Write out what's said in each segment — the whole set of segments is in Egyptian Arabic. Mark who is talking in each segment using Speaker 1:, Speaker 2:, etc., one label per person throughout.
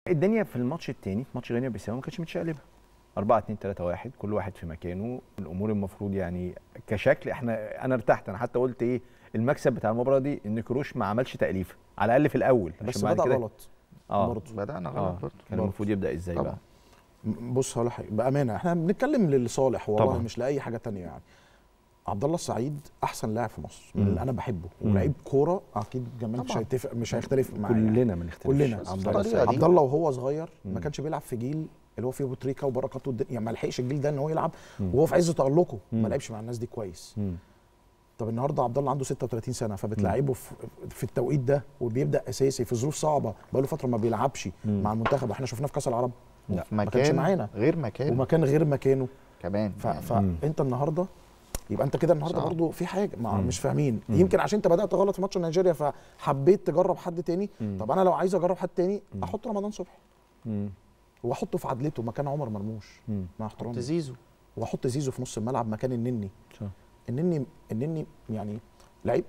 Speaker 1: الدنيا في الماتش الثاني في ماتش غينيا بيساو ما كانتش متشقلبه 4 2 3 1 كل واحد في مكانه الامور المفروض يعني كشكل احنا انا ارتحت انا حتى قلت ايه المكسب بتاع المباراه دي ان كروش ما عملش تأليفه على الاقل في الاول
Speaker 2: بس
Speaker 1: عشان بعد
Speaker 2: بدا
Speaker 1: كده-
Speaker 2: غلط
Speaker 1: اه
Speaker 2: برضه
Speaker 3: بدانا
Speaker 1: اه
Speaker 3: غلط برضه
Speaker 1: كان المفروض يبدا ازاي
Speaker 3: طبعا.
Speaker 1: بقى
Speaker 2: بص هقول لك حاجه بامانه احنا بنتكلم لصالح والله
Speaker 1: طبعا.
Speaker 2: مش لاي حاجه تانية يعني عبد الله السعيد احسن لاعب في مصر من
Speaker 1: مم.
Speaker 2: اللي انا بحبه
Speaker 1: مم.
Speaker 2: ولعيب كوره اكيد جمال مش
Speaker 3: طبعا.
Speaker 2: هيتفق مش هيختلف معايا يعني.
Speaker 1: كلنا ما نختلفش
Speaker 2: كلنا
Speaker 3: بس
Speaker 1: عبد
Speaker 3: في
Speaker 1: الله
Speaker 3: الطريقة
Speaker 1: السعيد.
Speaker 3: دي.
Speaker 2: عبد الله وهو صغير ما
Speaker 1: مم.
Speaker 2: كانش بيلعب في جيل اللي هو فيه ابو تريكه وبركات والدنيا يعني ما لحقش الجيل ده ان هو يلعب
Speaker 1: مم.
Speaker 2: وهو في عز تالقه
Speaker 1: مم.
Speaker 2: ما لعبش مع الناس دي كويس
Speaker 1: مم.
Speaker 2: طب النهارده عبد الله عنده 36 سنه فبتلعبه في, في التوقيت ده وبيبدا اساسي في ظروف صعبه بقاله فتره ما بيلعبش
Speaker 1: مم.
Speaker 2: مع المنتخب احنا شفناه في كاس العرب
Speaker 1: لا،
Speaker 3: في
Speaker 2: ما كانش
Speaker 3: مكان
Speaker 2: معانا.
Speaker 3: غير مكان
Speaker 2: ومكان غير مكانه
Speaker 3: كمان
Speaker 2: ف...
Speaker 3: يعني
Speaker 1: مم.
Speaker 2: فانت النهارده يبقى انت كده النهارده
Speaker 3: صعب.
Speaker 2: برضو في حاجه مع
Speaker 1: مم.
Speaker 2: مش فاهمين
Speaker 1: مم.
Speaker 2: يمكن عشان انت بدات غلط في ماتش نيجيريا فحبيت تجرب حد تاني
Speaker 1: مم.
Speaker 2: طب انا لو عايز اجرب حد تاني
Speaker 1: مم.
Speaker 2: احط رمضان صبحي
Speaker 1: مم.
Speaker 2: واحطه في عدلته مكان عمر مرموش
Speaker 1: مم.
Speaker 2: مع احترامي
Speaker 3: زيزو
Speaker 2: واحط زيزو في نص الملعب مكان النني
Speaker 1: صح.
Speaker 2: النني النني يعني لعيب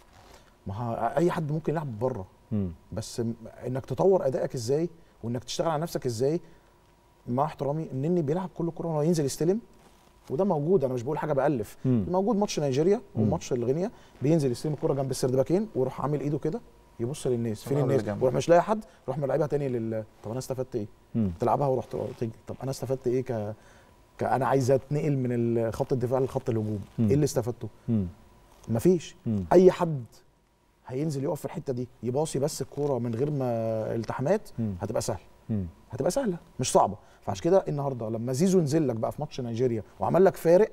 Speaker 2: ما ها- اي حد ممكن يلعب بره
Speaker 1: مم.
Speaker 2: بس م- انك تطور ادائك ازاي وانك تشتغل على نفسك ازاي مع احترامي النني بيلعب كل كره هو ينزل يستلم وده موجود انا مش بقول حاجه بالف
Speaker 1: مم.
Speaker 2: موجود ماتش نيجيريا
Speaker 1: مم.
Speaker 2: وماتش الغينيا بينزل يستلم الكره جنب السردباكين ويروح عامل ايده كده يبص للناس فين
Speaker 3: طبعا
Speaker 2: الناس
Speaker 3: اللي جنبه.
Speaker 2: ويروح مش لاقي حد يروح ملعبها تاني لل طب انا استفدت ايه
Speaker 1: مم.
Speaker 2: تلعبها ورحت تجري طب انا استفدت ايه ك ك انا عايز اتنقل من ال- خط الدفاع لخط الهجوم
Speaker 1: مم.
Speaker 2: ايه اللي استفدته
Speaker 1: مم.
Speaker 2: مفيش
Speaker 1: مم.
Speaker 2: اي حد هينزل يقف في الحته دي يباصي بس الكوره من غير ما التحامات
Speaker 1: مم.
Speaker 2: هتبقى سهله
Speaker 1: مم.
Speaker 2: هتبقى سهله مش صعبه فعشان كده النهارده لما زيزو نزل لك بقى في ماتش نيجيريا وعمل لك فارق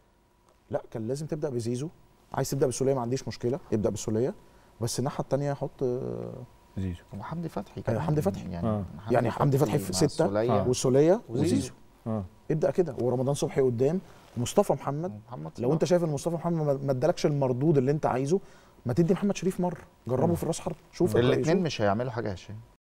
Speaker 2: لا كان لازم تبدا بزيزو عايز تبدا بالسوليه ما عنديش مشكله ابدا بالسوليه بس الناحيه الثانيه حط آه،
Speaker 1: زيزو
Speaker 3: وحمدي فتحي
Speaker 2: أيوة،
Speaker 3: كمان
Speaker 2: حمدي فتحي.
Speaker 3: يعني
Speaker 1: آه.
Speaker 2: يعني حمدي فتحي في
Speaker 3: مع
Speaker 2: ستة
Speaker 3: السولية
Speaker 1: آه.
Speaker 2: والسوليه
Speaker 3: وزيزو.
Speaker 2: وزيزو
Speaker 1: اه
Speaker 2: ابدا كده ورمضان صبحي قدام ومصطفى محمد
Speaker 3: محمد
Speaker 2: لو انت شايف ان مصطفى محمد ما- ما ادالكش المردود اللي انت عايزه ما تدي محمد شريف مره جربه
Speaker 1: مم.
Speaker 2: في الراس حرب شوف
Speaker 3: الاثنين
Speaker 2: شوف.
Speaker 3: مش هيعملوا حاجه يا هشام